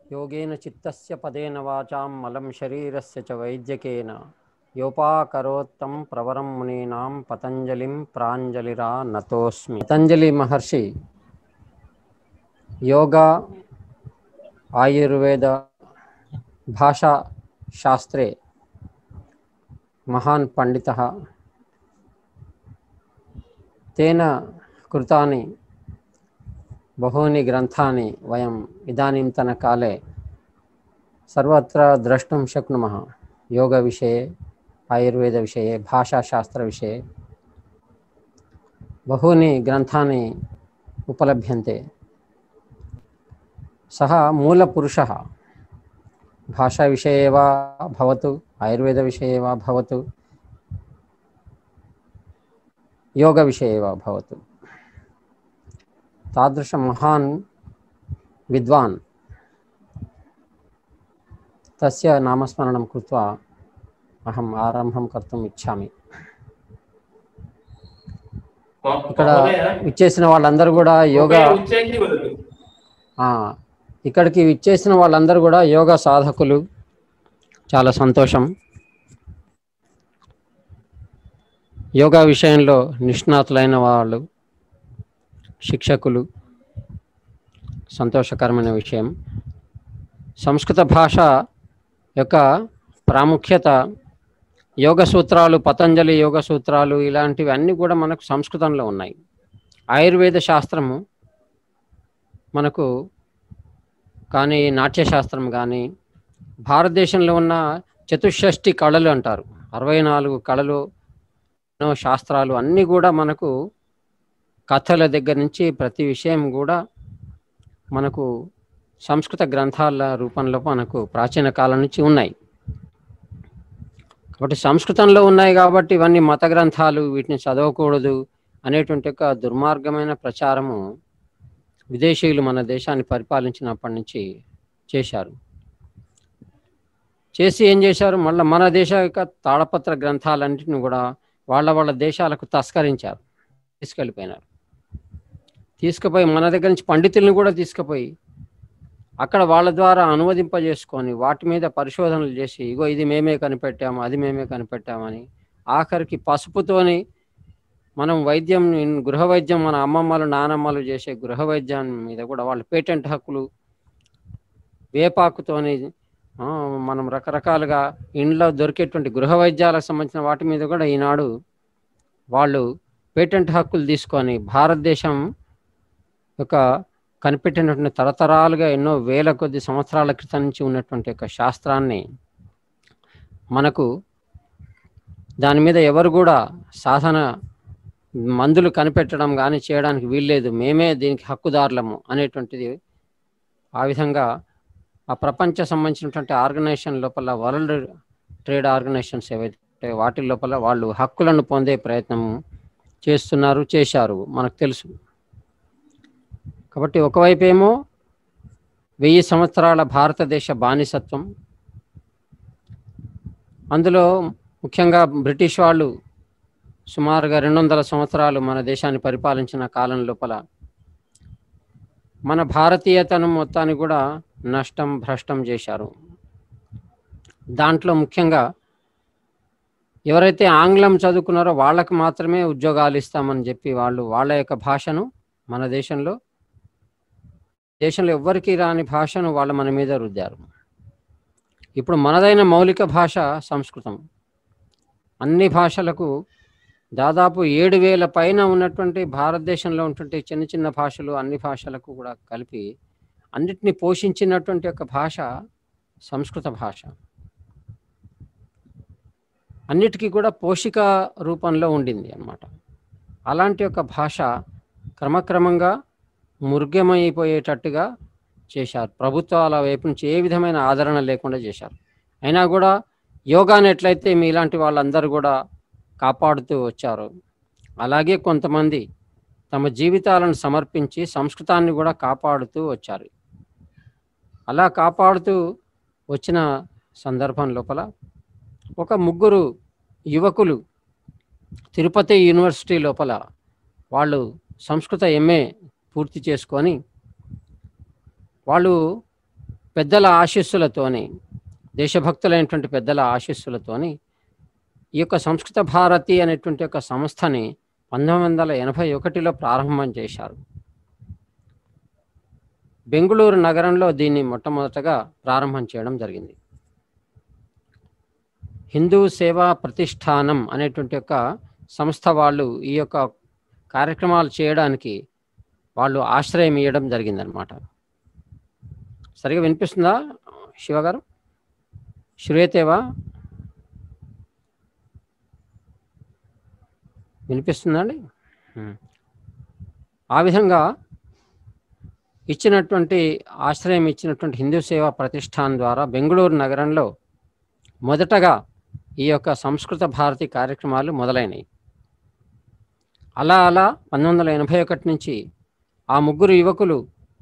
योगेन चित्तस्य पदेन वाचां मलं शरीरस्य च वैद्यकेन योपाकरोत्तं प्रवरं मुनीनां పతంజలిం ప్రాంజలిరా నతోస్మి పతంజలి మహర్షి యోగా ఆయుర్వేద భాషా శాస్త్రే మహాన్ పండిత తేన కృతాని బహూని గ్రంథాని వయం ఇదాनीन्तनकाले सर्वत्र द्रष्टुं शक्नुमः योगविषये आयुर्वेदविषये भाषाशास्त्रविषये बहूनि ग्रन्थानि उपलभ्यन्ते सः मूलपुरुषः भाषाविषये वा भवतु आयुर्वेदविषये वा भवतु योगविषये वा भवतु तादृशं महान् विद्वान् तस्य नामस्मरणं कृत्वा अहम् आरम्भं कर्तुम् इच्छामि ఇక్కడ ఇచ్చేసిన వాళ్ళందరూ కూడా యోగా ఉచ్చాకి వదలు ఆ, ఇక్కడికి ఇచ్చేసిన వాళ్ళందరూ కూడా యోగా సాధకులు చాలా సంతోషం యోగా విషయంలో నిష్ణాతులైన వాళ్ళు శిక్షకులు సంతోషకరమైన విషయం సంస్కృత భాష యొక్క ప్రాముఖ్యత యోగ సూత్రాలు పతంజలి యోగ సూత్రాలు ఇలాంటివి అన్నీ కూడా మనకు సంస్కృతంలో ఉన్నాయి ఆయుర్వేద శాస్త్రము మనకు కానీ నాట్యశాస్త్రం కానీ భారతదేశంలో ఉన్న చతుషష్ఠి కళలు అంటారు అరవై నాలుగు కళలు ఎన్నో శాస్త్రాలు అన్నీ కూడా మనకు కథల దగ్గర నుంచి ప్రతి విషయం కూడా మనకు సంస్కృత గ్రంథాల రూపంలో మనకు ప్రాచీన కాలం నుంచి ఉన్నాయి కాబట్టి సంస్కృతంలో ఉన్నాయి కాబట్టి ఇవన్నీ మత గ్రంథాలు వీటిని చదవకూడదు అనేటువంటి ఒక దుర్మార్గమైన ప్రచారము విదేశీయులు మన దేశాన్ని పరిపాలించినప్పటి నుంచి చేశారు చేసి ఏం చేశారు మళ్ళీ మన దేశ యొక్క తాళపత్ర గ్రంథాలన్నింటిని కూడా వాళ్ళ వాళ్ళ దేశాలకు తస్కరించారు తీసుకెళ్ళిపోయినారు తీసుకుపోయి మన దగ్గర నుంచి పండితుల్ని కూడా తీసుకుపోయి అక్కడ వాళ్ళ ద్వారా అనువదింపజేసుకొని వాటి మీద పరిశోధనలు చేసి ఇగో ఇది మేమే కనిపెట్టాము అది మేమే కనిపెట్టామని ఆఖరికి పసుపుతోని మనం వైద్యం గృహ వైద్యం మన అమ్మమ్మలు నానమ్మలు చేసే గృహ వైద్యం మీద కూడా వాళ్ళు పేటెంట్ హక్కులు వేపాకుతోని ఆ, మనం రకరకాలుగా ఇంట్లో దొరికేటువంటి గృహ వైద్యాలకు సంబంధించిన వాటి మీద కూడా ఈనాడు వాళ్ళు పేటెంట్ హక్కులు తీసుకొని భారతదేశం యొక్క కనిపెట్టినటువంటి తరతరాలుగా ఎన్నో వేల కొద్ది సంవత్సరాల క్రితం నుంచి ఉన్నటువంటి ఒక శాస్త్రాన్ని మనకు దాని మీద ఎవరు కూడా సాధన మందులు కనిపెట్టడం కానీ చేయడానికి వీల్లేదు మేమే దీనికి హక్కుదారులము అనేటువంటిది ఆ విధంగా ఆ ప్రపంచ సంబంధించినటువంటి ఆర్గనైజేషన్ లోపల వరల్డ్ ట్రేడ్ ఆర్గనైజేషన్స్ ఏవైతే వాటి లోపల వాళ్ళు హక్కులను పొందే ప్రయత్నం చేస్తున్నారు చేశారు మనకు తెలుసు కాబట్టి ఒకవైపు ఏమో వెయ్యి సంవత్సరాల భారతదేశ బానిసత్వం అందులో ముఖ్యంగా బ్రిటిష్ వాళ్ళు సుమారుగా రెండు వందల సంవత్సరాలు మన దేశాన్ని పరిపాలించిన కాలం లోపల మన భారతీయతను మొత్తాన్ని కూడా నష్టం భ్రష్టం చేశారు దాంట్లో ముఖ్యంగా ఎవరైతే ఆంగ్లం చదువుకున్నారో వాళ్ళకు మాత్రమే ఉద్యోగాలు ఇస్తామని చెప్పి వాళ్ళు వాళ్ళ యొక్క భాషను మన దేశంలో దేశంలో ఎవ్వరికీ రాని భాషను వాళ్ళు మన మీద రుద్దారు ఇప్పుడు మనదైన మౌలిక భాష సంస్కృతం అన్ని భాషలకు దాదాపు ఏడు వేల పైన ఉన్నటువంటి భారతదేశంలో ఉన్నటువంటి చిన్న చిన్న భాషలు అన్ని భాషలకు కూడా కలిపి అన్నిటిని పోషించినటువంటి ఒక భాష సంస్కృత భాష అన్నిటికీ కూడా పోషిక రూపంలో ఉండింది అన్నమాట అలాంటి ఒక భాష క్రమక్రమంగా ముర్గమైపోయేటట్టుగా చేశారు ప్రభుత్వాల వైపు నుంచి ఏ విధమైన ఆదరణ లేకుండా చేశారు అయినా కూడా యోగాని ఎట్లయితే మీలాంటి వాళ్ళందరూ కూడా కాపాడుతూ వచ్చారు అలాగే కొంతమంది తమ జీవితాలను సమర్పించి సంస్కృతాన్ని కూడా కాపాడుతూ వచ్చారు అలా కాపాడుతూ వచ్చిన సందర్భం లోపల ఒక ముగ్గురు యువకులు తిరుపతి యూనివర్సిటీ లోపల వాళ్ళు సంస్కృత ఎంఏ పూర్తి చేసుకొని వాళ్ళు పెద్దల ఆశీస్సులతోని దేశభక్తులైనటువంటి పెద్దల ఆశీస్సులతోని ఈ యొక్క సంస్కృత భారతి అనేటువంటి ఒక సంస్థని పంతొమ్మిది వందల ఎనభై ఒకటిలో ప్రారంభం చేశారు బెంగుళూరు నగరంలో దీన్ని మొట్టమొదటగా ప్రారంభం చేయడం జరిగింది హిందూ సేవా ప్రతిష్టానం అనేటువంటి ఒక సంస్థ వాళ్ళు ఈ యొక్క కార్యక్రమాలు చేయడానికి వాళ్ళు ఆశ్రయం ఇవ్వడం జరిగిందనమాట సరిగా వినిపిస్తుందా శివ గారు శ్రూయతేవా వినిపిస్తుందండి ఉం. ఆ విధంగా ఇచ్చినటువంటి ఆశ్రయం ఇచ్చినటువంటి హిందూ సేవా ప్రతిష్టాన్ ద్వారా బెంగళూరు నగరంలో మొదటగా ఈ యొక్క సంస్కృత భారతి కార్యక్రమాలు మొదలైనవి అలా అలా పంతొమ్మిది వందల ఎనభై ఒకటి నుంచి ఆ ముగ్గురు యువకులు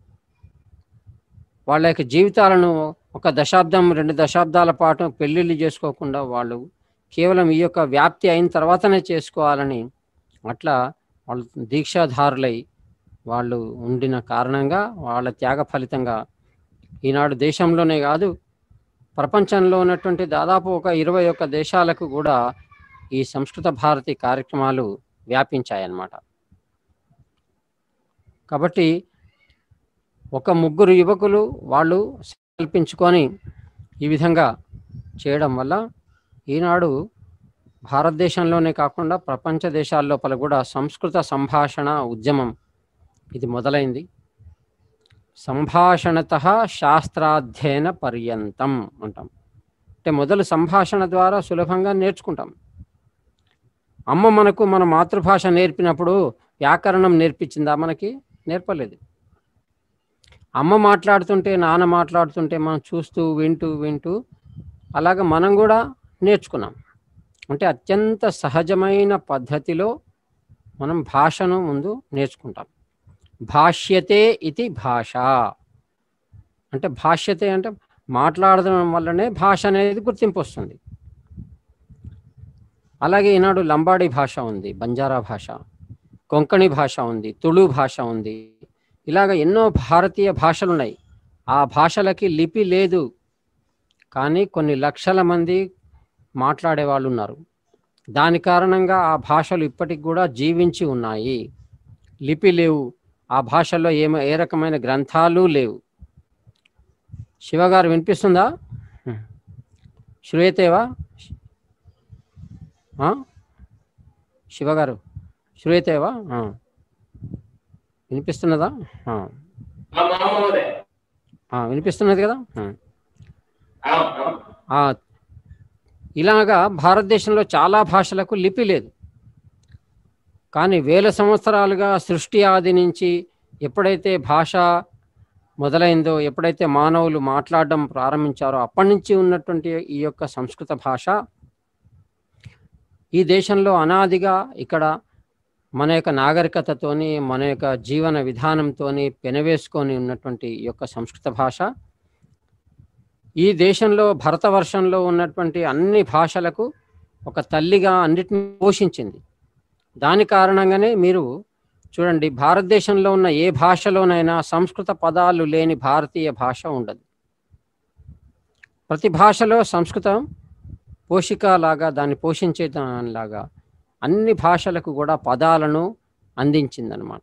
వాళ్ళ యొక్క జీవితాలను ఒక దశాబ్దం రెండు దశాబ్దాల పాటు పెళ్ళిళ్ళు చేసుకోకుండా వాళ్ళు కేవలం ఈ యొక్క వ్యాప్తి అయిన తర్వాతనే చేసుకోవాలని అట్లా వాళ్ళు దీక్షాధారులై వాళ్ళు ఉండిన కారణంగా వాళ్ళ త్యాగ ఫలితంగా ఈనాడు దేశంలోనే కాదు ప్రపంచంలో ఉన్నటువంటి దాదాపు ఒక ఇరవై ఒక్క దేశాలకు కూడా ఈ సంస్కృత భారతి కార్యక్రమాలు వ్యాపించాయన్నమాట కాబట్టి ఒక ముగ్గురు యువకులు వాళ్ళు కల్పించుకొని ఈ విధంగా చేయడం వల్ల ఈనాడు భారతదేశంలోనే కాకుండా ప్రపంచ దేశాల లోపల కూడా సంస్కృత సంభాషణ ఉద్యమం ఇది మొదలైంది సంభాషణత శాస్త్రాధ్యయన పర్యంతం అంటాం అంటే మొదలు సంభాషణ ద్వారా సులభంగా నేర్చుకుంటాం అమ్మ మనకు మన మాతృభాష నేర్పినప్పుడు వ్యాకరణం నేర్పించిందా మనకి నేర్పలేదు అమ్మ మాట్లాడుతుంటే నాన్న మాట్లాడుతుంటే మనం చూస్తూ వింటూ వింటూ అలాగ మనం కూడా నేర్చుకున్నాం అంటే అత్యంత సహజమైన పద్ధతిలో మనం భాషను ముందు నేర్చుకుంటాం భాష్యతే ఇది భాష అంటే భాష్యతే అంటే మాట్లాడడం వల్లనే భాష అనేది గుర్తింపు వస్తుంది అలాగే ఈనాడు లంబాడీ భాష ఉంది బంజారా భాష కొంకణి భాష ఉంది తుళు భాష ఉంది ఇలాగ ఎన్నో భారతీయ భాషలు ఉన్నాయి ఆ భాషలకి లిపి లేదు కానీ కొన్ని లక్షల మంది మాట్లాడే వాళ్ళు ఉన్నారు దాని కారణంగా ఆ భాషలు ఇప్పటికి కూడా జీవించి ఉన్నాయి లిపి లేవు ఆ భాషలో ఏమ ఏ రకమైన గ్రంథాలు లేవు శివగారు వినిపిస్తుందా శ్రూయతేవా ఆ? శివగారు శ్రూయతేవా ఆ. వినిపిస్తున్నదా ఆ. आम् आं महोदय ఆ, వినిపిస్తున్నది కదా ఆ. आम् आम् ఆ, ఇలాగా భారతదేశంలో చాలా భాషలకు లిపి లేదు కానీ వేల సంవత్సరాలుగా సృష్టి ఆది నుంచి ఎప్పుడైతే భాష మొదలైందో ఎప్పుడైతే మానవులు మాట్లాడడం ప్రారంభించారో అప్పటి నుంచి ఉన్నటువంటి ఈ యొక్క సంస్కృత భాష ఈ దేశంలో అనాదిగా ఇక్కడ మన యొక్క నాగరికతతోని మన యొక్క జీవన విధానంతోని పెనవేసుకొని ఉన్నటువంటి ఈ యొక్క సంస్కృత భాష ఈ దేశంలో భరతవర్షంలో ఉన్నటువంటి అన్ని భాషలకు ఒక తల్లిగా అన్నిటిని పోషించింది దాని కారణంగానే మీరు చూడండి భారతదేశంలో ఉన్న ఏ భాషలోనైనా సంస్కృత పదాలు లేని భారతీయ భాష ఉండదు ప్రతి భాషలో సంస్కృతం పోషికలాగా దాన్ని పోషించే దానిలాగా అన్ని భాషలకు కూడా పదాలను అందించిందనమాట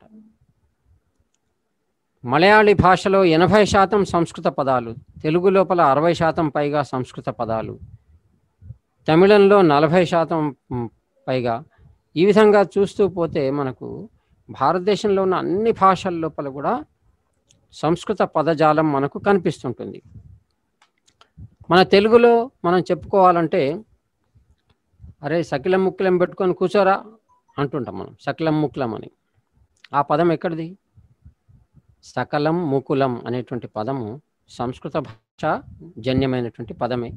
మలయాళీ భాషలో ఎనభై శాతం సంస్కృత పదాలు తెలుగు లోపల అరవై శాతం పైగా సంస్కృత పదాలు తమిళంలో నలభై శాతం మ్, పైగా ఈ విధంగా చూస్తూ పోతే మనకు భారతదేశంలో ఉన్న అన్ని భాషల లోపల కూడా సంస్కృత పదజాలం మనకు కనిపిస్తుంటుంది మన తెలుగులో మనం చెప్పుకోవాలంటే అరే సకిలం ముక్కులం పెట్టుకొని కూర్చోరా అంటుంటాం మనం సకిలం ముక్కులం అని ఆ పదం ఎక్కడిది సకలం ముకులం అనేటువంటి పదము సంస్కృత భాష జన్యమైనటువంటి పదమే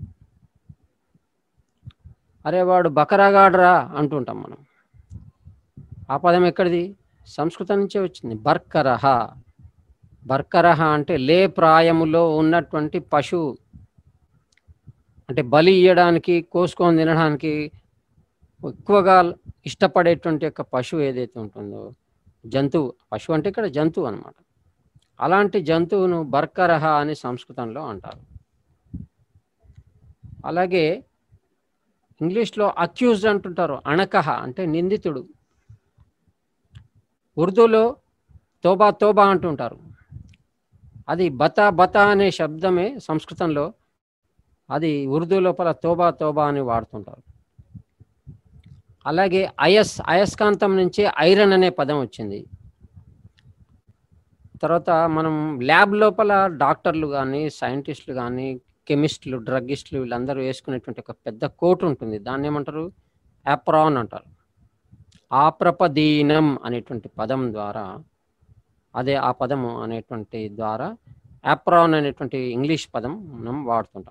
అరే వాడు బకరాగాడరా అంటుంటాం మనం ఆ పదం ఎక్కడిది సంస్కృతం నుంచే వచ్చింది బర్కరహ బర్కరహ అంటే లే ప్రాయములో ఉన్నటువంటి పశువు అంటే బలి ఇయ్యడానికి కోసుకొని తినడానికి ఎక్కువగా ఇష్టపడేటువంటి యొక్క పశువు ఏదైతే ఉంటుందో జంతువు పశువు అంటే ఇక్కడ జంతువు అన్నమాట అలాంటి జంతువును బర్కరహ అని సంస్కృతంలో అంటారు అలాగే ఇంగ్లీష్లో అక్యూజ్డ్ అంటుంటారు అణకహ అంటే నిందితుడు ఉర్దూలో తోబా తోబా అంటుంటారు అది బతా బతా అనే శబ్దమే సంస్కృతంలో అది ఉర్దూ లోపల తోబా తోబా అని వాడుతుంటారు అలాగే అయస్ అయస్కాంతం నుంచి ఐరన్ అనే పదం వచ్చింది తర్వాత మనం ల్యాబ్ లోపల డాక్టర్లు కానీ సైంటిస్టులు కానీ కెమిస్టులు డ్రగ్గిస్టులు వీళ్ళందరూ వేసుకునేటువంటి ఒక పెద్ద కోట్ ఉంటుంది దాన్ని ఏమంటారు యాప్రాన్ అంటారు ఆప్రపదీనం అనేటువంటి పదం ద్వారా అదే ఆ పదము అనేటువంటి ద్వారా యాప్రాన్ అనేటువంటి ఇంగ్లీష్ పదం మనం వాడుతుంటాం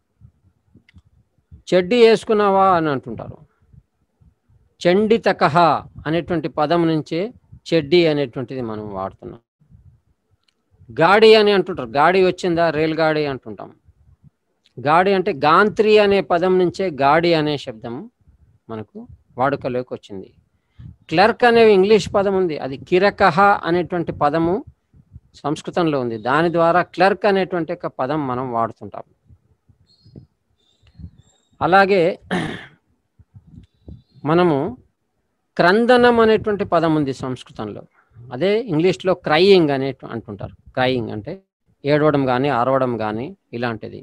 చెడ్డీ వేసుకున్నావా అని అంటుంటారు చండితకహ అనేటువంటి పదం నుంచే చెడ్డీ అనేటువంటిది మనం వాడుతున్నాం గాడి అని అంటుంటారు గాడి వచ్చిందా రైల్ గాడి అంటుంటాం గాడి అంటే గాంత్రి అనే పదం నుంచే గాడి అనే శబ్దం మనకు వాడుకలోకి వచ్చింది క్లర్క్ అనే ఇంగ్లీష్ పదం ఉంది అది కిరకహ అనేటువంటి పదము సంస్కృతంలో ఉంది దాని ద్వారా క్లర్క్ అనేటువంటి ఒక పదం మనం వాడుతుంటాం అలాగే మనము క్రందనం అనేటువంటి పదం ఉంది సంస్కృతంలో అదే ఇంగ్లీష్లో క్రయింగ్ అనే అంటుంటారు క్రయింగ్ అంటే ఏడవడం కానీ అరవడం కానీ ఇలాంటిది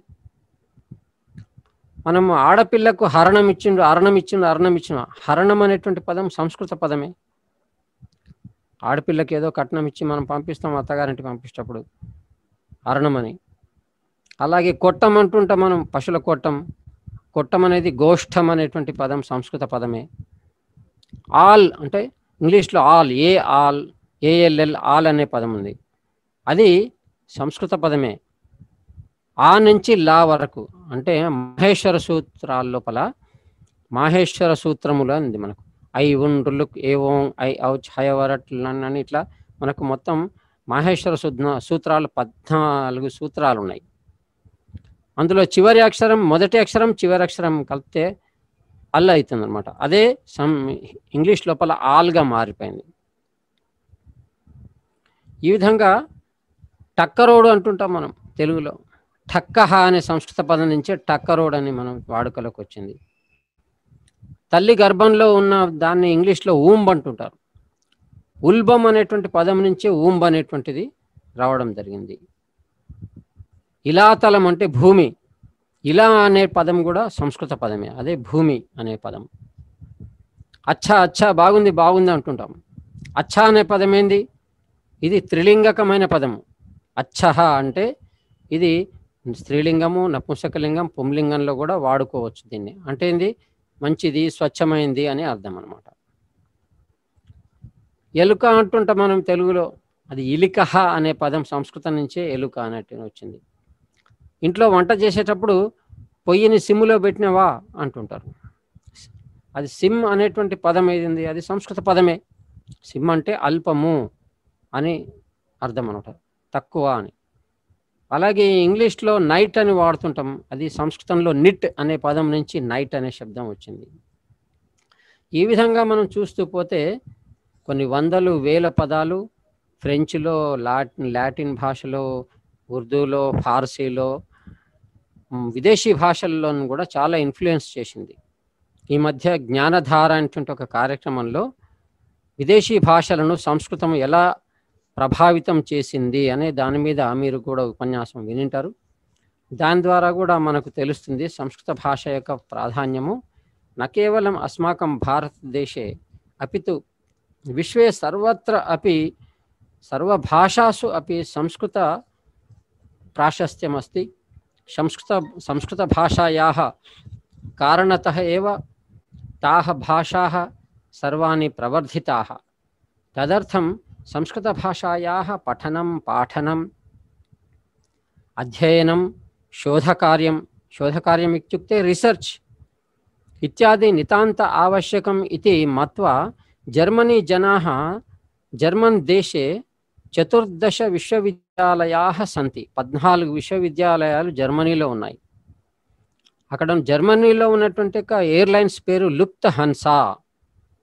మనం ఆడపిల్లకు హరణం ఇచ్చిండు అరణం ఇచ్చిండు అరణం ఇచ్చిన హరణం అనేటువంటి పదం సంస్కృత పదమే ఆడపిల్లకి ఏదో కట్నం ఇచ్చి మనం పంపిస్తాం అత్తగారింటికి పంపించేటప్పుడు అరణం అని అలాగే కొట్టం అంటుంటాం మనం పశువుల కొట్టం కొట్టం అనేది గోష్ఠం అనేటువంటి పదం సంస్కృత పదమే ఆల్ అంటే ఇంగ్లీష్లో all a all ALL all అనే పదం ఉంది అది సంస్కృత పదమే ఆ నుంచి లా వరకు అంటే మహేశ్వర సూత్రాల లోపల మాహేశ్వర సూత్రములు ఉంది మనకు ఐ ఉన్ రులుక్ ఏ ఓం ఐ ఔచ్ హయవరట్ అని ఇట్లా మనకు మొత్తం మాహేశ్వర సూత్ర సూత్రాలు పద్నాలుగు సూత్రాలు ఉన్నాయి అందులో చివరి అక్షరం మొదటి అక్షరం చివరి అక్షరం కలిపితే అల్ అవుతుంది అనమాట అదే సమ్ ఇంగ్లీష్ లోపల ఆల్గా మారిపోయింది ఈ విధంగా టక్కరోడు అంటుంటాం మనం తెలుగులో ఠక్కహ అనే సంస్కృత పదం నుంచే టక్కరోడ్ అని మనం వాడుకలోకి వచ్చింది తల్లి గర్భంలో ఉన్న దాన్ని ఇంగ్లీష్లో ఊంబ్ అంటుంటారు ఉల్బం అనేటువంటి పదం నుంచే ఊంబ్ అనేటువంటిది రావడం జరిగింది ఇలాతలం అంటే భూమి ఇలా అనే పదం కూడా సంస్కృత పదమే అదే భూమి అనే పదం అచ్చా అచ్చా బాగుంది బాగుంది అంటుంటాం అచ్చా అనే పదం ఏంది ఇది త్రిలింగకమైన పదము అచ్చహ అంటే ఇది స్త్రీలింగము నపుంసకలింగం పుంలింగంలో కూడా వాడుకోవచ్చు దీన్ని అంటే ఏంది మంచిది స్వచ్ఛమైంది అని అర్థం అనమాట ఎలుక అంటుంటాం మనం తెలుగులో అది ఇలికహ అనే పదం సంస్కృతం నుంచే ఎలుక అన్నట్టు వచ్చింది ఇంట్లో వంట చేసేటప్పుడు పొయ్యిని సిమ్ములో పెట్టినవా అంటుంటారు అది సిమ్ అనేటువంటి పదం ఏది అది సంస్కృత పదమే సిమ్ అంటే అల్పము అని అర్థం అనమాట తక్కువ అని అలాగే ఇంగ్లీష్లో నైట్ అని వాడుతుంటాం అది సంస్కృతంలో నిట్ అనే పదం నుంచి నైట్ అనే శబ్దం వచ్చింది ఈ విధంగా మనం చూస్తూ పోతే కొన్ని వందలు వేల పదాలు ఫ్రెంచ్లో లాటిన్ లాటిన్ భాషలో ఉర్దూలో ఫార్సీలో మ్, విదేశీ భాషల్లోనూ కూడా చాలా ఇన్ఫ్లుయెన్స్ చేసింది ఈ మధ్య జ్ఞానధార అనేటువంటి ఒక కార్యక్రమంలో విదేశీ భాషలను సంస్కృతం ఎలా ప్రభావితం చేసింది అనే దాని మీద మీరు కూడా ఉపన్యాసం వినింటారు దాని ద్వారా కూడా మనకు తెలుస్తుంది సంస్కృత భాష యొక్క ప్రాధాన్యము న కేవలం అస్మాకం భారతదేశే అపితు విశ్వే సర్వత్ర అపి సర్వభాషాసు అపి సంస్కృత ప్రాశస్త్యమస్తి సంస్కృత సంస్కృతభాషాయాः कारणतः एव ताः भाषाः सर्वाणि प्रवर्धिताः तदर्थं संस्कृतभाषायाः पठनं पाठनम् अध्ययनं शोधकार्यं शोधकार्यम् इत्युक्ते रिसर्च् इत्यादि नितान्त आवश्यकम् इति मत्वा जर्मनी जनाः जर्मन् देशे చతుర్దశ విశ్వవిద్యాలయా సంతి పద్నాలుగు విశ్వవిద్యాలయాలు జర్మనీలో ఉన్నాయి అక్కడ జర్మనీలో ఉన్నటువంటి ఒక ఎయిర్లైన్స్ పేరు లుప్త హన్సా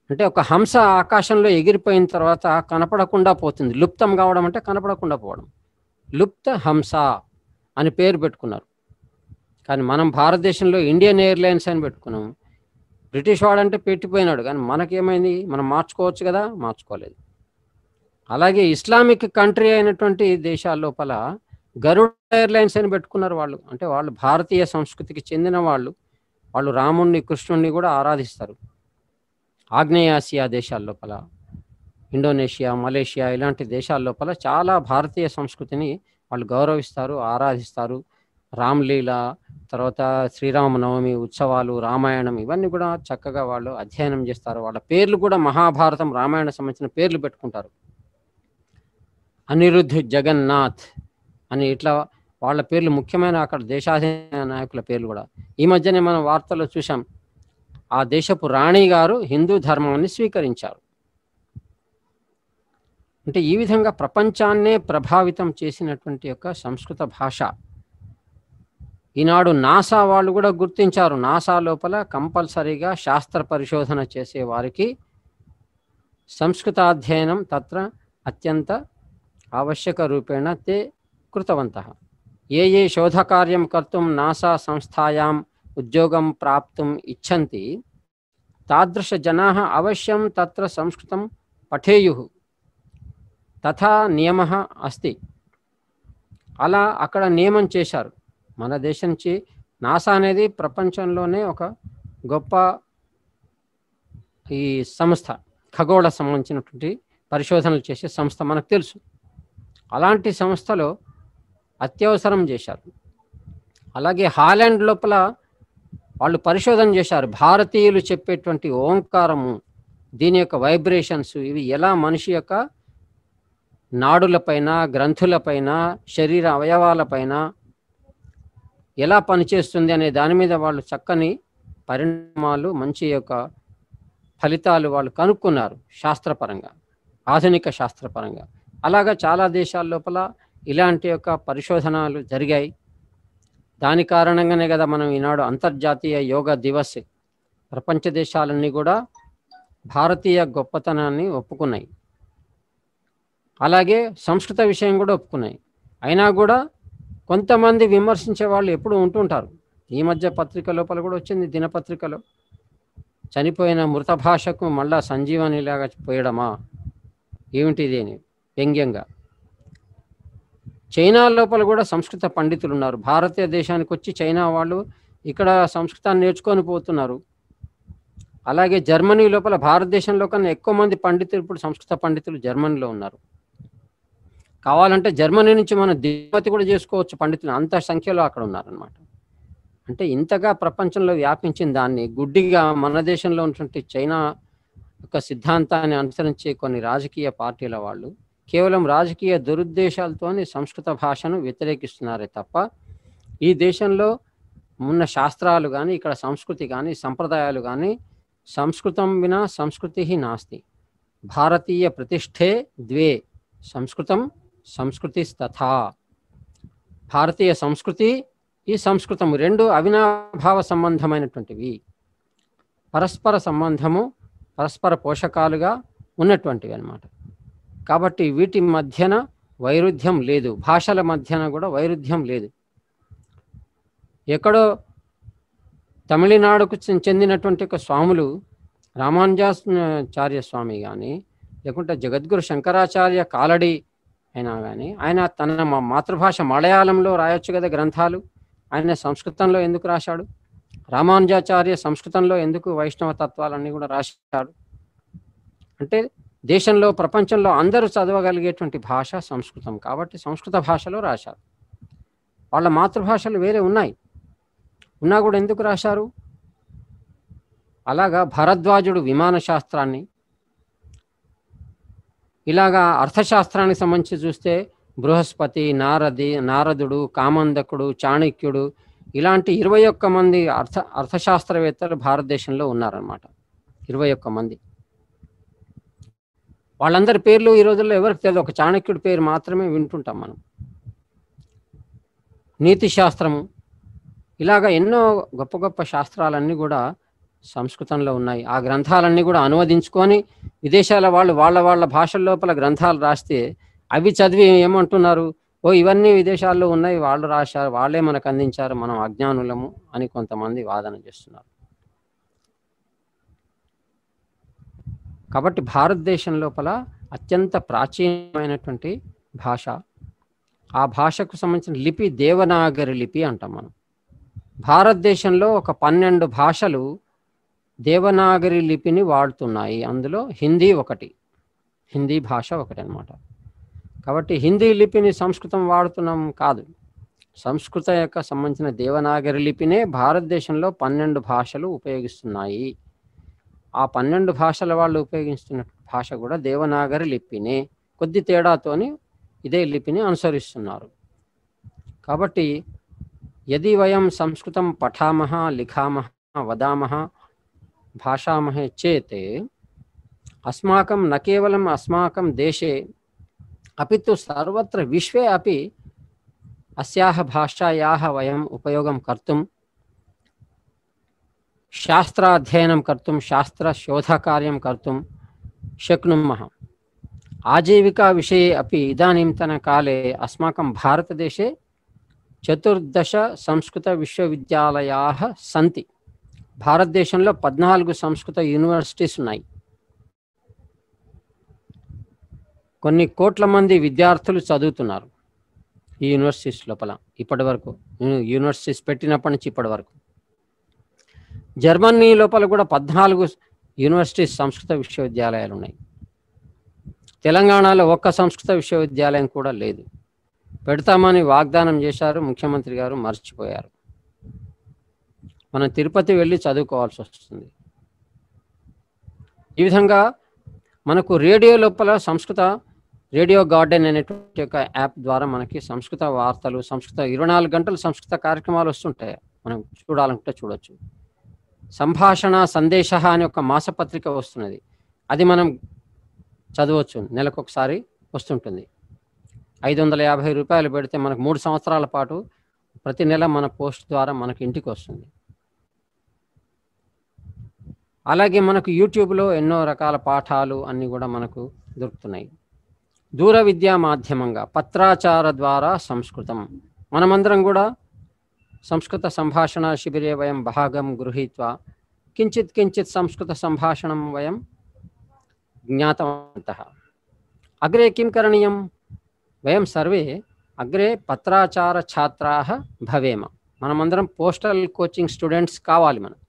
అంటే ఒక హంస ఆకాశంలో ఎగిరిపోయిన తర్వాత కనపడకుండా పోతుంది లుప్తం కావడం అంటే కనపడకుండా పోవడం లుప్త హంస అని పేరు పెట్టుకున్నారు కానీ మనం భారతదేశంలో ఇండియన్ ఎయిర్లైన్స్ అని పెట్టుకున్నాం బ్రిటిష్ వాడంటే పెట్టిపోయినాడు కానీ మనకేమైంది మనం మార్చుకోవచ్చు కదా మార్చుకోలేదు అలాగే ఇస్లామిక్ కంట్రీ అయినటువంటి దేశాల లోపల గరుడ్ ఎయిర్లైన్స్ అని పెట్టుకున్నారు వాళ్ళు అంటే వాళ్ళు భారతీయ సంస్కృతికి చెందిన వాళ్ళు వాళ్ళు రాముణ్ణి కృష్ణుణ్ణి కూడా ఆరాధిస్తారు ఆగ్నేయాసియా దేశాల లోపల ఇండోనేషియా మలేషియా ఇలాంటి దేశాల లోపల చాలా భారతీయ సంస్కృతిని వాళ్ళు గౌరవిస్తారు ఆరాధిస్తారు రామ్లీల తర్వాత శ్రీరామనవమి ఉత్సవాలు రామాయణం ఇవన్నీ కూడా చక్కగా వాళ్ళు అధ్యయనం చేస్తారు వాళ్ళ పేర్లు కూడా మహాభారతం రామాయణ సంబంధించిన పేర్లు పెట్టుకుంటారు అనిరుద్ధ్ జగన్నాథ్ అని ఇట్లా వాళ్ళ పేర్లు ముఖ్యమైన అక్కడ దేశాధీన నాయకుల పేర్లు కూడా ఈ మధ్యనే మనం వార్తల్లో చూసాం ఆ దేశపు రాణి గారు హిందూ ధర్మాన్ని స్వీకరించారు అంటే ఈ విధంగా ప్రపంచాన్నే ప్రభావితం చేసినటువంటి యొక్క సంస్కృత భాష ఈనాడు నాసా వాళ్ళు కూడా గుర్తించారు నాసా లోపల కంపల్సరీగా శాస్త్ర పరిశోధన చేసే వారికి సంస్కృతాధ్యయనం తత్ర అత్యంత ఆవశ్యక రూపేణ తే కృతవంత ఏ ఏ శోధకార్యం కర్తుం నాసా సంస్థాయాం ఉద్యోగం ప్రాప్తుం ఇచ్చంతి తాదృశ జనా అవశ్యం తత్ర సంస్కృతం పఠేయు తథా నియమ అస్తి అలా అక్కడ నియమం చేశారు మన దేశం నుంచి నాసా అనేది ప్రపంచంలోనే ఒక గొప్ప ఈ సంస్థ ఖగోళ సంబంధించినటువంటి పరిశోధనలు చేసే సంస్థ మనకు తెలుసు అలాంటి సంస్థలో అత్యవసరం చేశారు అలాగే హాలాండ్ లోపల వాళ్ళు పరిశోధన చేశారు భారతీయులు చెప్పేటువంటి ఓంకారము దీని యొక్క వైబ్రేషన్స్ ఇవి ఎలా మనిషి యొక్క నాడులపైన గ్రంథులపైన శరీర అవయవాలపైన ఎలా పనిచేస్తుంది అనే దాని మీద వాళ్ళు చక్కని పరిణామాలు మంచి యొక్క ఫలితాలు వాళ్ళు కనుక్కున్నారు శాస్త్రపరంగా ఆధునిక శాస్త్రపరంగా అలాగా చాలా దేశాల లోపల ఇలాంటి యొక్క పరిశోధనలు జరిగాయి దాని కారణంగానే కదా మనం ఈనాడు అంతర్జాతీయ యోగా దివస్ ప్రపంచ దేశాలన్నీ కూడా భారతీయ గొప్పతనాన్ని ఒప్పుకున్నాయి అలాగే సంస్కృత విషయం కూడా ఒప్పుకున్నాయి అయినా కూడా కొంతమంది విమర్శించే వాళ్ళు ఎప్పుడు ఉంటుంటారు ఈ మధ్య పత్రిక లోపల కూడా వచ్చింది దినపత్రికలో చనిపోయిన మృత భాషకు మళ్ళా సంజీవనిలాగా పోయడమా ఏమిటిది అని వ్యంగ్యంగా చైనా లోపల కూడా సంస్కృత పండితులు ఉన్నారు భారతీయ దేశానికి వచ్చి చైనా వాళ్ళు ఇక్కడ సంస్కృతాన్ని నేర్చుకొని పోతున్నారు అలాగే జర్మనీ లోపల భారతదేశంలో కన్నా ఎక్కువ మంది పండితులు ఇప్పుడు సంస్కృత పండితులు జర్మనీలో ఉన్నారు కావాలంటే జర్మనీ నుంచి మనం దిగుమతి కూడా చేసుకోవచ్చు పండితులు అంత సంఖ్యలో అక్కడ ఉన్నారనమాట అంటే ఇంతగా ప్రపంచంలో వ్యాపించిన దాన్ని గుడ్డిగా మన దేశంలో ఉన్నటువంటి చైనా యొక్క సిద్ధాంతాన్ని అనుసరించే కొన్ని రాజకీయ పార్టీల వాళ్ళు కేవలం రాజకీయ దురుద్దేశాలతోని సంస్కృత భాషను వ్యతిరేకిస్తున్నారే తప్ప ఈ దేశంలో ఉన్న శాస్త్రాలు కానీ ఇక్కడ సంస్కృతి కానీ సంప్రదాయాలు కానీ సంస్కృతం వినా సంస్కృతి నాస్తి భారతీయ ప్రతిష్ఠే ద్వే సంస్కృతం సంస్కృతి తథా భారతీయ సంస్కృతి ఈ సంస్కృతం రెండు అవినాభావ సంబంధమైనటువంటివి పరస్పర సంబంధము పరస్పర పోషకాలుగా ఉన్నటువంటివి అన్నమాట కాబట్టి వీటి మధ్యన వైరుధ్యం లేదు భాషల మధ్యన కూడా వైరుధ్యం లేదు ఎక్కడో తమిళనాడుకు చె- చెందినటువంటి ఒక స్వాములు రామానుజాచార్య స్వామి కానీ లేకుంటే జగద్గురు శంకరాచార్య కాలడి అయినా కానీ ఆయన తన మా- మాతృభాష మలయాళంలో రాయొచ్చు కదా గ్రంథాలు ఆయన సంస్కృతంలో ఎందుకు రాశాడు రామానుజాచార్య సంస్కృతంలో ఎందుకు వైష్ణవ తత్వాలన్నీ కూడా రాశాడు అంటే దేశంలో ప్రపంచంలో అందరూ చదవగలిగేటువంటి భాష సంస్కృతం కాబట్టి సంస్కృత భాషలో రాశారు వాళ్ళ మాతృభాషలు వేరే ఉన్నాయి ఉన్నా కూడా ఎందుకు రాశారు అలాగా భరద్వాజుడు విమాన శాస్త్రాన్ని ఇలాగా అర్థశాస్త్రానికి సంబంధించి చూస్తే బృహస్పతి నారది నారదుడు కామందకుడు చాణక్యుడు ఇలాంటి ఇరవై ఒక్క మంది అర్థ అర్థశాస్త్రవేత్తలు భారతదేశంలో ఉన్నారన్నమాట ఇరవై ఒక్క మంది వాళ్ళందరి పేర్లు ఈ రోజుల్లో ఎవరికి తెలియదు ఒక చాణక్యుడి పేరు మాత్రమే వింటుంటాం మనం నీతి శాస్త్రము ఇలాగ ఎన్నో గొప్ప గొప్ప శాస్త్రాలన్నీ కూడా సంస్కృతంలో ఉన్నాయి ఆ గ్రంథాలన్నీ కూడా అనువదించుకొని విదేశాల వాళ్ళు వాళ్ళ వాళ్ళ భాషల లోపల గ్రంథాలు రాస్తే అవి చదివి ఏమంటున్నారు ఓ ఇవన్నీ విదేశాల్లో ఉన్నాయి వాళ్ళు రాశారు వాళ్ళే మనకు అందించారు మనం అజ్ఞానులము అని కొంతమంది వాదన చేస్తున్నారు కాబట్టి భారతదేశం లోపల అత్యంత ప్రాచీనమైనటువంటి భాష ఆ భాషకు సంబంధించిన లిపి దేవనాగరి లిపి అంటాం మనం భారతదేశంలో ఒక పన్నెండు భాషలు దేవనాగరి లిపిని వాడుతున్నాయి అందులో హిందీ ఒకటి హిందీ భాష ఒకటి అన్నమాట కాబట్టి హిందీ లిపిని సంస్కృతం వాడుతున్నాం కాదు సంస్కృత యొక్క సంబంధించిన దేవనాగరి లిపినే భారతదేశంలో పన్నెండు భాషలు ఉపయోగిస్తున్నాయి ఆ పన్నెండు భాషల వాళ్ళు ఉపయోగిస్తున్న భాష కూడా దేవనాగరి లిపినే కొద్ది తేడాతోని ఇదే లిపిని అనుసరిస్తున్నారు కాబట్టి యది వయం సంస్కృతం పఠామः లిఖామः వదామः భాషామహే చేత్ అస్మాకం న కేవలం అస్మాకం దేశే अपि तु सर्वत्र विश्वे अपि अस्याः भाषायाः वयम् उपयोगं कर्तुं शास्त्राध्ययनं कर्तुं शास्त्रशोधकार्यं कर्तुं शक्नुमः आजीविकाविषये अपि इदानीन्तनकाले अस्माकं भारतदेशे చతుర్దశ సంస్కృత విశ్వవిద్యాలయాः సంతి భారతదేశంలో పద్నాలుగు సంస్కృత యూనివర్సిటీస్ ఉన్నాయి కొన్ని కోట్ల మంది విద్యార్థులు చదువుతున్నారు ఈ యూనివర్సిటీస్ లోపల ఇప్పటి వరకు యూనివర్సిటీస్ పెట్టినప్పటి నుంచి ఇప్పటి వరకు జర్మనీ లోపల కూడా పద్నాలుగు యూనివర్సిటీస్ సంస్కృత విశ్వవిద్యాలయాలు ఉన్నాయి తెలంగాణలో ఒక్క సంస్కృత విశ్వవిద్యాలయం కూడా లేదు పెడతామని వాగ్దానం చేశారు ముఖ్యమంత్రి గారు మర్చిపోయారు మనం తిరుపతి వెళ్ళి చదువుకోవాల్సి వస్తుంది ఈ విధంగా మనకు రేడియో లోపల సంస్కృత రేడియో గార్డెన్ అనేటువంటి ఒక యాప్ ద్వారా మనకి సంస్కృత వార్తలు సంస్కృత ఇరవై నాలుగు గంటలు సంస్కృత కార్యక్రమాలు వస్తుంటాయి మనం చూడాలనుకుంటే చూడొచ్చు సంభాషణ సందేశ అనే ఒక మాసపత్రిక వస్తున్నది అది మనం చదవచ్చు నెలకు ఒకసారి వస్తుంటుంది ఐదు వందల యాభై రూపాయలు పెడితే మనకు మూడు సంవత్సరాల పాటు ప్రతి నెల మన పోస్ట్ ద్వారా మనకి ఇంటికి వస్తుంది అలాగే మనకు యూట్యూబ్లో ఎన్నో రకాల పాఠాలు అన్నీ కూడా మనకు దొరుకుతున్నాయి దూర విద్యా మాధ్యమంగా పత్రాచార ద్వారా సంస్కృతం మనమందరం కూడా సంస్కృత సంభాషణ శిబిరే వయం భాగం గృహీత్వా కించిత్ కించిత్ సంస్కృత సంభాషణం వయం జ్ఞాతవంతः అగ్రే కిం కరణీయం వయం సర్వే అగ్రే పత్రాచార ఛాత్రాः భవేమ మనమందరం పోస్టల్ కోచింగ్ స్టూడెంట్స్ కావాలి మనం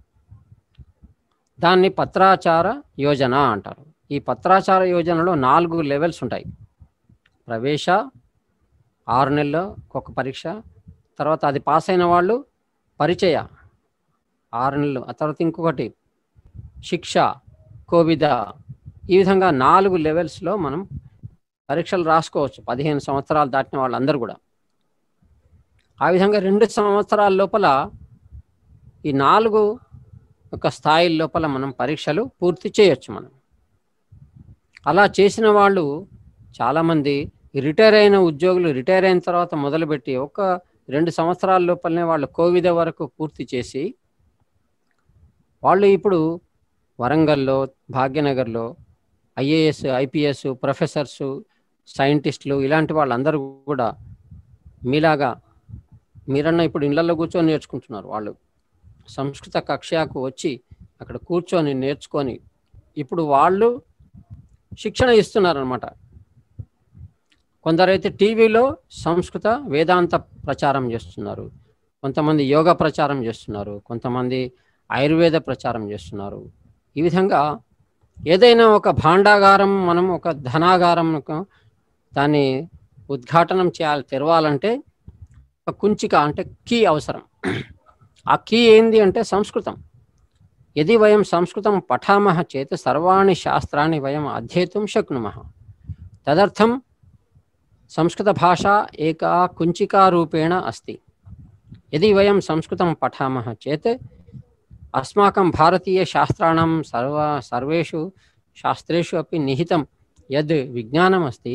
దాన్ని పత్రాచార యోజన అంటారు ఈ పత్రాచార యోజనలో నాలుగు లెవెల్స్ ఉంటాయి ప్రవేశ ఆరు నెలల్లో ఒక పరీక్ష తర్వాత అది పాస్ అయిన వాళ్ళు పరిచయ ఆరు నెలలు ఆ తర్వాత ఇంకొకటి శిక్ష కోవిద ఈ విధంగా నాలుగు లెవెల్స్లో మనం పరీక్షలు రాసుకోవచ్చు పదిహేను సంవత్సరాలు దాటిన వాళ్ళందరూ కూడా ఆ విధంగా రెండు సంవత్సరాల లోపల ఈ నాలుగు ఒక స్థాయి లోపల మనం పరీక్షలు పూర్తి చేయొచ్చు మనం అలా చేసిన వాళ్ళు చాలామంది రిటైర్ అయిన ఉద్యోగులు రిటైర్ అయిన తర్వాత మొదలుపెట్టి ఒక రెండు సంవత్సరాల లోపలనే వాళ్ళు కోవిడ్ వరకు పూర్తి చేసి వాళ్ళు ఇప్పుడు వరంగల్లో భాగ్యనగర్లో ఐఏఎస్ ఐపీఎస్ ప్రొఫెసర్స్ సైంటిస్టులు ఇలాంటి వాళ్ళందరూ కూడా మీలాగా మీరన్నా ఇప్పుడు ఇళ్లలో కూర్చొని నేర్చుకుంటున్నారు వాళ్ళు సంస్కృత కక్షకు వచ్చి అక్కడ కూర్చొని నేర్చుకొని ఇప్పుడు వాళ్ళు శిక్షణ ఇస్తున్నారు అనమాట కొందరైతే టీవీలో సంస్కృత వేదాంత ప్రచారం చేస్తున్నారు కొంతమంది యోగా ప్రచారం చేస్తున్నారు కొంతమంది ఆయుర్వేద ప్రచారం చేస్తున్నారు ఈ విధంగా ఏదైనా ఒక భాండాగారం మనం ఒక ధనాగారం దాన్ని ఉద్ఘాటనం చేయాలి తెరవాలంటే ఒక కుంచిక అంటే కీ అవసరం ఆ కీ ఏంది అంటే సంస్కృతం యది వయం సంస్కృతం పఠామः చేత్ సర్వాణి శాస్త్రాన్ని వయం అధ్యేతుం శక్నుమः తదర్థం సంస్కృతభాషా ఏకా కుంచికారూపేణ అస్తి యది వయం సంస్కృతం పఠామः చేత్ అస్మాకం భారతీయశాస్త్రాణం సర్వ సర్వేషు శాస్త్రేషు अपि నిహితం యద్ విజ్ఞానమస్తి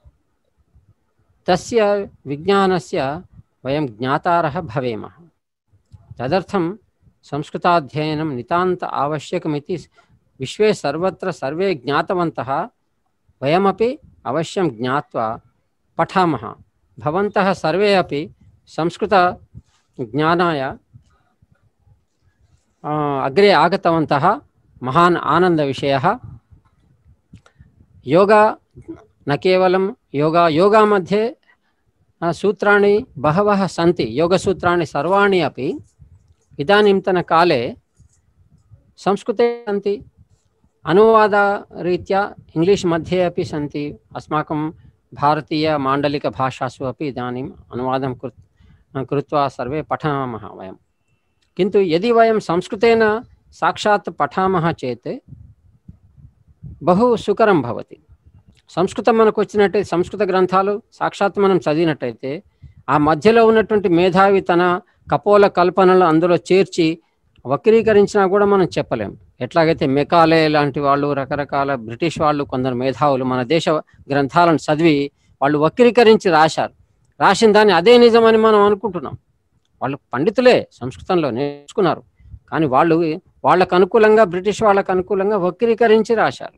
తస్య విజ్ఞానస్య వయం జ్ఞాతారः భవేమः తదర్థం సంస్కృతాధ్యయనం నితాంత ఆవశ్యకమితి విశ్వే సర్వత్ర సర్వే జ్ఞాతవంతः వయమపి అవశ్యం జ్ఞాత్వా పఠామः భవంతः సర్వే अपि సంస్కృత జ్ఞానాయ ఆ, అగ్రే ఆగతవంతः మహాన్ ఆనంద విషయः యోగా न केवलं योगा योगा मध्ये आ, सूत्राणि बहवः सन्ति योगसूत्राणि सर्वाणि अपि इदानीन्तनकाले संस्कृते सन्ति अनुवादरीत्या इङ्ग्लिश् मध्ये अपि सन्ति अस्माकं भारतीयमाण्डलिकभाषासु अपि इदानीम् अनुवादं कृत् कृत्वा सर्वे पठामः वयं किन्तु यदि वयं संस्कृतेन साक्षात् पठामः चेत् बहु सुकरं भवति సంస్కృతం మనకు వచ్చినట్టే సంస్కృత గ్రంథాలు సాక్షాత్ మనం చదివినట్టయితే ఆ మధ్యలో ఉన్నటువంటి మేధావి తన కపోల కల్పనలు అందులో చేర్చి వక్రీకరించినా కూడా మనం చెప్పలేం ఎట్లాగైతే మెకాలే లాంటి వాళ్ళు రకరకాల బ్రిటిష్ వాళ్ళు కొందరు మేధావులు మన దేశ గ్రంథాలను చదివి వాళ్ళు వక్రీకరించి రాశారు రాసిన దాన్ని అదే నిజమని మనం అనుకుంటున్నాం వాళ్ళు పండితులే సంస్కృతంలో నేర్చుకున్నారు కానీ వాళ్ళు వాళ్ళకు అనుకూలంగా బ్రిటిష్ వాళ్ళకు అనుకూలంగా వక్రీకరించి రాశారు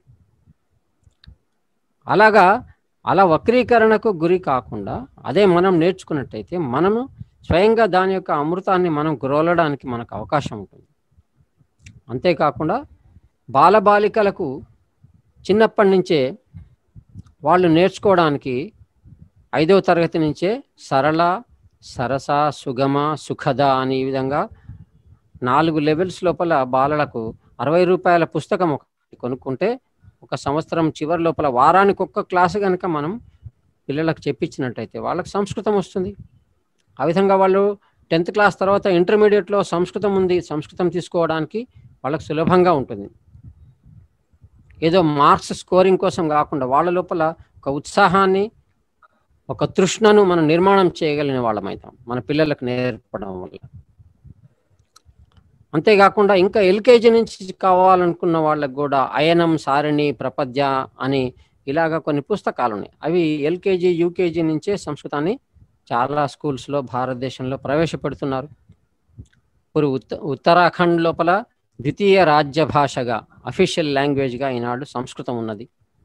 అలాగా అలా వక్రీకరణకు గురి కాకుండా అదే మనం నేర్చుకున్నట్టయితే మనము స్వయంగా దాని యొక్క అమృతాన్ని మనం గ్రోలడానికి మనకు అవకాశం ఉంటుంది అంతేకాకుండా బాలబాలికలకు చిన్నప్పటి నుంచే వాళ్ళు నేర్చుకోవడానికి ఐదవ తరగతి నుంచే సరళ సరస సుగమ సుఖద అనే ఈ విధంగా నాలుగు లెవెల్స్ లోపల బాలలకు అరవై రూపాయల పుస్తకం ఒకటి కొనుక్కుంటే ఒక సంవత్సరం చివరి లోపల వారానికి ఒక్క క్లాసు కనుక మనం పిల్లలకు చెప్పించినట్టయితే వాళ్ళకి సంస్కృతం వస్తుంది ఆ విధంగా వాళ్ళు టెన్త్ క్లాస్ తర్వాత ఇంటర్మీడియట్లో సంస్కృతం ఉంది సంస్కృతం తీసుకోవడానికి వాళ్ళకి సులభంగా ఉంటుంది ఏదో మార్క్స్ స్కోరింగ్ కోసం కాకుండా వాళ్ళ లోపల ఒక ఉత్సాహాన్ని ఒక తృష్ణను మనం నిర్మాణం చేయగలిగిన వాళ్ళమవుతాం మన పిల్లలకు నేర్పడం వల్ల అంతేకాకుండా ఇంకా ఎల్కేజీ నుంచి కావాలనుకున్న వాళ్ళకు కూడా అయనం సారిణి ప్రపద్య అని ఇలాగ కొన్ని పుస్తకాలు ఉన్నాయి అవి ఎల్కేజీ యూకేజీ నుంచే సంస్కృతాన్ని చాలా స్కూల్స్లో భారతదేశంలో ప్రవేశపెడుతున్నారు ఇప్పుడు ఉత్త ఉత్తరాఖండ్ లోపల ద్వితీయ రాజ్య భాషగా అఫీషియల్ లాంగ్వేజ్గా ఈనాడు సంస్కృతం ఉన్నది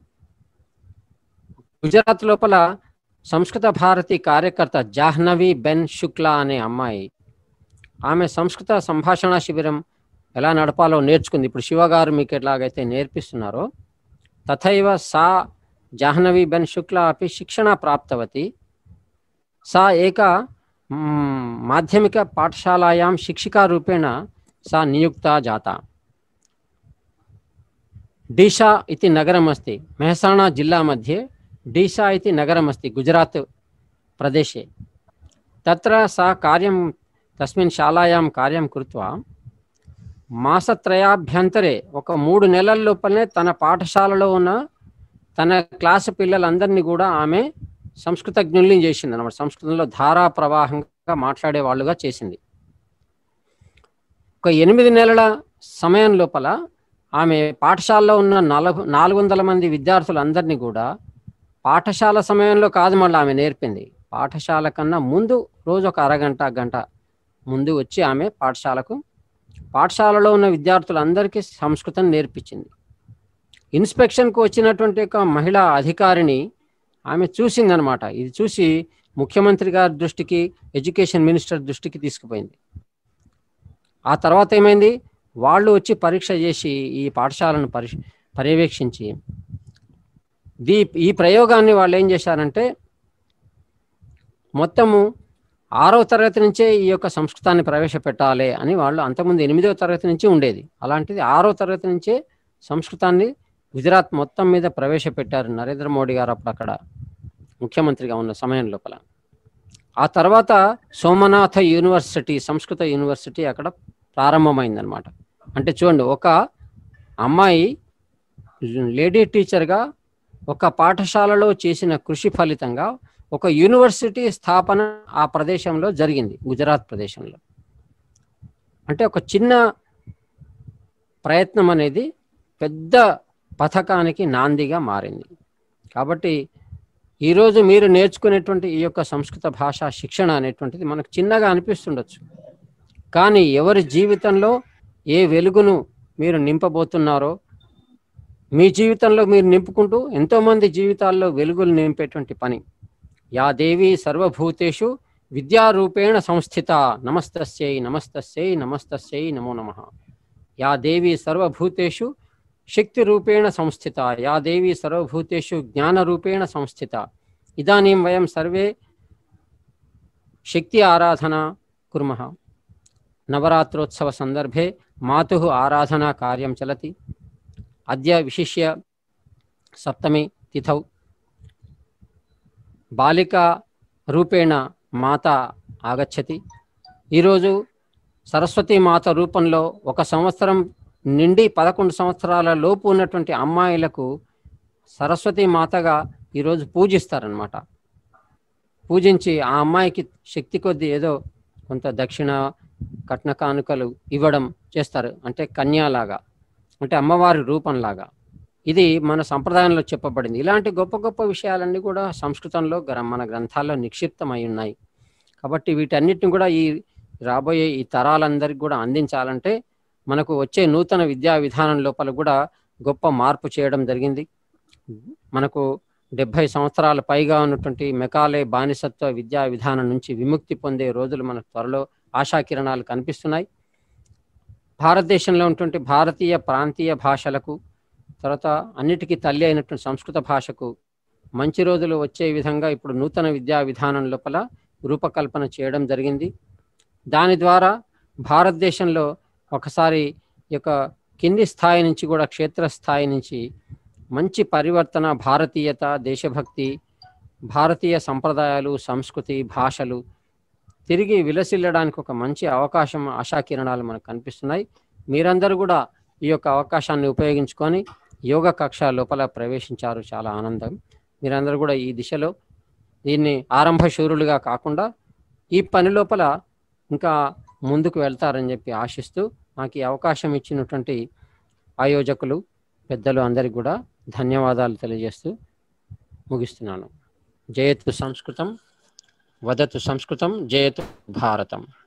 గుజరాత్ లోపల సంస్కృత భారతి కార్యకర్త జాహ్నవి బెన్ శుక్లా అనే అమ్మాయి ఆమె సంస్కృత సంభాషణ శిబిరం ఎలా నడపాలో నేర్చుకుంది ఇప్పుడు శివగారు మీకు ఎట్లాగైతే నేర్పిస్తున్నారో తథైవ సా జాహ్నవి బెన్ శుక్లా అపి శిక్షణ ప్రాప్తవతి सा एका म्, माध्यमिकपाठशालायां शिक्षिकारूपेण सा नियुक्ता जाता डीशा इति नगरमस्ति मेहसाणा जिल्ला मध्ये डीशा इति नगरमस्ति गुजरात् प्रदेशे तत्र सा कार्यं तस्मिन् शालायां कार्यं कृत्वा మాసత్రయాభ్యంతరే ఒక మూడు నెలల లోపలనే తన పాఠశాలలో ఉన్న తన క్లాసు పిల్లలందరినీ కూడా ఆమె సంస్కృతజ్ఞుల్ని చేసింది అనమాట సంస్కృతంలో ధారా ప్రవాహంగా మాట్లాడే వాళ్ళుగా చేసింది ఒక ఎనిమిది నెలల సమయం లోపల ఆమె పాఠశాలలో ఉన్న నలభ నాలుగు వందల మంది విద్యార్థులందరినీ కూడా పాఠశాల సమయంలో కాదు మళ్ళీ ఆమె నేర్పింది పాఠశాల కన్నా ముందు రోజు ఒక అరగంట గంట ముందు వచ్చి ఆమె పాఠశాలకు పాఠశాలలో ఉన్న విద్యార్థులందరికీ సంస్కృతం నేర్పించింది ఇన్స్పెక్షన్కు వచ్చినటువంటి ఒక మహిళా అధికారిని ఆమె చూసిందనమాట ఇది చూసి ముఖ్యమంత్రి గారి దృష్టికి ఎడ్యుకేషన్ మినిస్టర్ దృష్టికి తీసుకుపోయింది ఆ తర్వాత ఏమైంది వాళ్ళు వచ్చి పరీక్ష చేసి ఈ పాఠశాలను పరి పర్యవేక్షించి దీ ఈ ప్రయోగాన్ని వాళ్ళు ఏం చేశారంటే మొత్తము ఆరవ తరగతి నుంచే ఈ యొక్క సంస్కృతాన్ని ప్రవేశపెట్టాలి అని వాళ్ళు అంతకుముందు ఎనిమిదవ తరగతి నుంచి ఉండేది అలాంటిది ఆరవ తరగతి నుంచే సంస్కృతాన్ని గుజరాత్ మొత్తం మీద ప్రవేశపెట్టారు నరేంద్ర మోడీ గారు అప్పుడు అక్కడ ముఖ్యమంత్రిగా ఉన్న సమయం లోపల ఆ తర్వాత సోమనాథ యూనివర్సిటీ సంస్కృత యూనివర్సిటీ అక్కడ ప్రారంభమైందనమాట అంటే చూడండి ఒక అమ్మాయి లేడీ టీచర్గా ఒక పాఠశాలలో చేసిన కృషి ఫలితంగా ఒక యూనివర్సిటీ స్థాపన ఆ ప్రదేశంలో జరిగింది గుజరాత్ ప్రదేశంలో అంటే ఒక చిన్న ప్రయత్నం అనేది పెద్ద పథకానికి నాందిగా మారింది కాబట్టి ఈరోజు మీరు నేర్చుకునేటువంటి ఈ యొక్క సంస్కృత భాషా శిక్షణ అనేటువంటిది మనకు చిన్నగా అనిపిస్తుండొచ్చు కానీ ఎవరి జీవితంలో ఏ వెలుగును మీరు నింపబోతున్నారో మీ జీవితంలో మీరు నింపుకుంటూ ఎంతోమంది జీవితాల్లో వెలుగులు నింపేటువంటి పని యా దేవి సర్వభూతేషు విద్యారూపేణ సంస్థిత నమస్తస్యై నమస్తస్యై నమస్తస్యై నమో నమ యా దేవి సర్వభూతేషు శక్తి రూపేణ సంస్థిత యా దేవి సర్వభూతేషు జ్ఞానరూపేణ సంస్థిత ఇదానీం వయం సర్వే శక్తి ఆరాధన కుర్మः నవరాత్రోత్సవ సందర్భే మాతుः ఆరాధనా కార్యం చలతి అద్య విశిష్య సప్తమి తిథౌ బాలికా రూపేణ మాత ఆగచ్చతి ఈరోజు సరస్వతి మాత రూపంలో ఒక సంవత్సరం నిండి పదకొండు సంవత్సరాల లోపు ఉన్నటువంటి అమ్మాయిలకు సరస్వతి మాతగా ఈరోజు పూజిస్తారనమాట పూజించి ఆ అమ్మాయికి శక్తి కొద్దీ ఏదో కొంత దక్షిణ కట్న కానుకలు ఇవ్వడం చేస్తారు అంటే కన్యాలాగా అంటే అమ్మవారి రూపంలాగా ఇది మన సంప్రదాయంలో చెప్పబడింది ఇలాంటి గొప్ప గొప్ప విషయాలన్నీ కూడా సంస్కృతంలో గ్ర- మన గ్రంథాల్లో నిక్షిప్తమై ఉన్నాయి కాబట్టి వీటన్నిటిని కూడా ఈ రాబోయే ఈ తరాలందరికీ కూడా అందించాలంటే మనకు వచ్చే నూతన విద్యా విధానం లోపల కూడా గొప్ప మార్పు చేయడం జరిగింది మనకు డెబ్భై సంవత్సరాల పైగా ఉన్నటువంటి మెకాలే బానిసత్వ విద్యా విధానం నుంచి విముక్తి పొందే రోజులు మనకు త్వరలో ఆశాకిరణాలు కనిపిస్తున్నాయి భారతదేశంలో ఉన్నటువంటి భారతీయ ప్రాంతీయ భాషలకు తర్వాత అన్నిటికీ తల్లి అయినటువంటి సంస్కృత భాషకు మంచి రోజులు వచ్చే విధంగా ఇప్పుడు నూతన విద్యా విధానం లోపల రూపకల్పన చేయడం జరిగింది దాని ద్వారా భారతదేశంలో ఒకసారి ఈ యొక్క కింది స్థాయి నుంచి కూడా క్షేత్ర స్థాయి నుంచి మంచి పరివర్తన భారతీయత దేశభక్తి భారతీయ సంప్రదాయాలు సంస్కృతి భాషలు తిరిగి విలసిల్లడానికి ఒక మంచి అవకాశం ఆశాకిరణాలు మనకు కనిపిస్తున్నాయి మీరందరూ కూడా ఈ యొక్క అవకాశాన్ని ఉపయోగించుకొని యోగ కక్ష లోపల ప్రవేశించారు చాలా ఆనందం మీరందరూ కూడా ఈ దిశలో దీన్ని ఆరంభ శూరులుగా కాకుండా ఈ పని లోపల ఇంకా ముందుకు వెళ్తారని చెప్పి ఆశిస్తూ నాకు ఈ అవకాశం ఇచ్చినటువంటి ఆయోజకులు పెద్దలు అందరికి కూడా ధన్యవాదాలు తెలియజేస్తూ ముగిస్తున్నాను జయతు సంస్కృతం వదతు సంస్కృతం జయతు భారతం